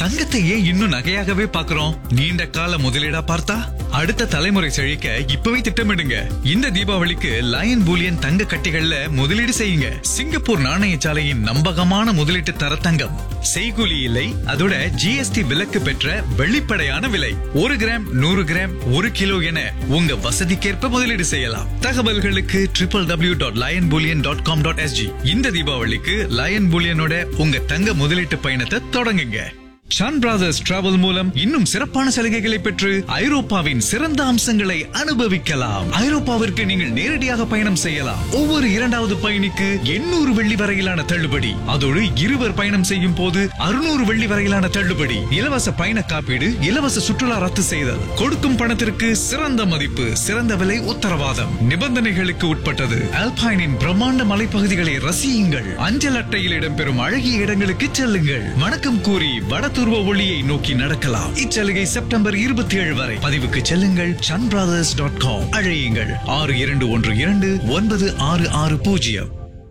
தங்கத்தை ஏன் இன்னும் நகையாகவே பார்க்கிறோம் நீண்ட கால முதலீடா பார்த்தா அடுத்த தலைமுறை செழிக்க இப்பவே திட்டமிடுங்க இந்த தீபாவளிக்கு லயன் பூலியன் தங்க கட்டிகள்ல முதலீடு செய்யுங்க சிங்கப்பூர் நாணயசாலையின் நம்பகமான முதலீட்டு தர தங்கம் செய்கூலி இல்லை அதோட ஜிஎஸ்டி விலக்கு பெற்ற வெளிப்படையான விலை ஒரு கிராம் நூறு கிராம் ஒரு கிலோ என உங்க வசதிக்கேற்ப முதலீடு செய்யலாம் தகவல்களுக்கு triple W dot lion bullion dot com dot SG இந்த தீபாவளிக்கு லயன் பூலியனோட உங்க தங்க முதலீட்டு பயணத்தை தொடங்குங்க ஷான் பிரதர்ஸ் டிராவல் மூலம் இன்னும் சிறப்பான சலுகைகளை பெற்று ஐரோப்பாவின் சிறந்த அம்சங்களை அனுபவிக்கலாம் ஐரோப்பாவிற்கு நீங்கள் நேரடியாக பயணம் செய்யலாம் ஒவ்வொரு இரண்டாவது பயணிக்கு எண்ணூறு வெள்ளி வரையிலான தள்ளுபடி அதோடு இருவர் பயணம் செய்யும் போது அறுநூறு வெள்ளி வரையிலான தள்ளுபடி இலவச பயண காப்பீடு இலவச சுற்றுலா ரத்து செய்தல் கொடுக்கும் பணத்திற்கு சிறந்த மதிப்பு சிறந்த விலை உத்தரவாதம் நிபந்தனைகளுக்கு உட்பட்டது அல்பைனின் பிரம்மாண்ட மலைப்பகுதிகளை ரசியுங்கள் அஞ்சல் அட்டையில் இடம்பெறும் அழகிய இடங்களுக்கு செல்லுங்கள் வணக்கம் கூறி வடதுருவ ஒளியை நோக்கி நடக்கலாம் இச்சலுகை செப்டம்பர் இருபத்தி ஏழு வரை பதிவுக்கு செல்லுங்கள் சன் பிரதர்ஸ் டாட் காம் அழையுங்கள் ஆறு இரண்டு ஒன்று இரண்டு ஒன்பது ஆறு ஆறு பூஜ்ஜியம்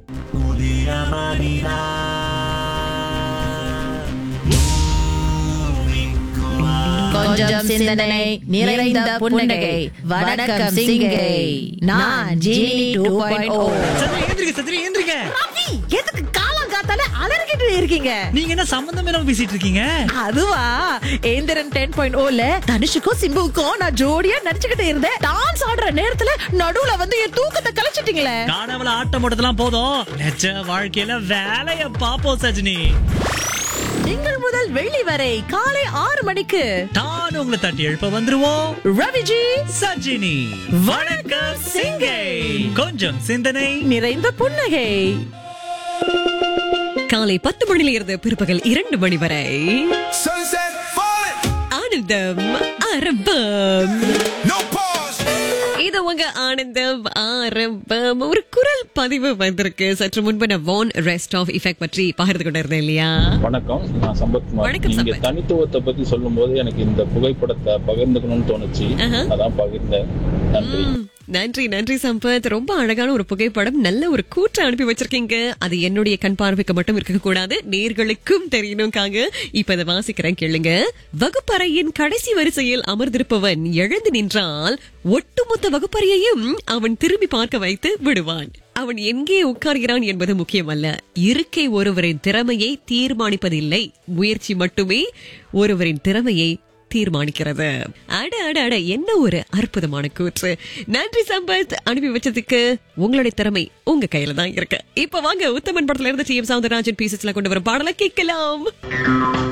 கொஞ்சம் சிந்தனை நிறைந்த புன்னகை வணக்கம் சிங்கை நான் ஜீனி டூ பாயிண்ட் ஓ சத்ரி எந்திரிக்க சத்ரி எந்திரிக்க எதுக்கு காலம் காத்தால அலறிக்கிட்டு இருக்கீங்க நீங்க என்ன சம்பந்தம் இல்லாம பேசிட்டு இருக்கீங்க அதுவா ஏந்திரன் டென் பாயிண்ட் ஓல தனுஷுக்கும் சிம்புவுக்கும் நான் ஜோடியா நடிச்சுக்கிட்டு இருந்தேன் டான்ஸ் ஆடுற நேரத்துல நடுவுல வந்து என் தூக்கத்தை கலைச்சிட்டீங்களே காணவல ஆட்டம் போட்டதெல்லாம் போதும் நிஜ வாழ்க்கையில வேலைய பாப்போம் சஜினி திங்கள் முதல் வெள்ளி வரை காலை ஆறு மணிக்கு தான் உங்களை தட்டி எழுப்ப வந்துருவோம் ரவிஜி சஜினி வணக்கம் சிங்கை கொஞ்சம் சிந்தனை நிறைந்த புன்னகை காலை பத்து மணியில இருந்து பிற்பகல் இரண்டு மணி வரை Sunset falling, ஆனந்தம் ஆரம்பம் no pause. இது உங்க ஆனந்தம் ஆரம்பம் ஒரு குரல் பதிவு வந்திருக்கு சற்று முன்பு நான் வான் ரெஸ்ட் ஆஃப் இஃபெக்ட் பற்றி பகிர்ந்து கொண்டு இருந்தேன் இல்லையா வணக்கம் நான் சம்பத்குமார் வணக்கம், நீங்க சம்பத். தனித்துவத்தை பத்தி சொல்லும்போது எனக்கு இந்த புகைப்படத்தை பகிர்ந்துக்கணும்னு தோணுச்சு அதான் பகிர்ந்தேன் நன்றி ம், நன்றி நன்றி சம்பத் ரொம்ப அழகான ஒரு புகைப்படம் நல்ல ஒரு கூற்று அனுப்பி வச்சிருக்கீங்க அது என்னுடைய கண் பார்வைக்கு மட்டும் இருக்க கூடாது நேர்களுக்கும் தெரியணும்காக இப்ப இதை வாசிக்கிறேன் கேளுங்க வகுப்பறையின் கடைசி வரிசையில் அமர்ந்திருப்பவன் எழுந்து நின்றால் ஒட்டுமொத்த வகுப்பறையையும் அவன் திரும்பி பார்க்க வைத்து விடுவான் அவன் எங்கே உட்கார்கிறான் என்பது முக்கியமல்ல இருக்கை ஒருவரின் திறமையை தீர்மானிப்பதில்லை முயற்சி மட்டுமே ஒருவரின் திறமையை தீர்மானிக்கிறது அட அட அட என்ன ஒரு அற்புதமான கூற்று நன்றி சம்பத் அனுப்பி வச்சதுக்கு உங்களுடைய திறமை உங்க கையில தான் இருக்கு இப்ப வாங்க உத்தமன் படத்துல இருந்து டி எம் சவுந்தரராஜன் பீசஸ்ல கொண்டு வரும் பாடலை கேட்கலாம்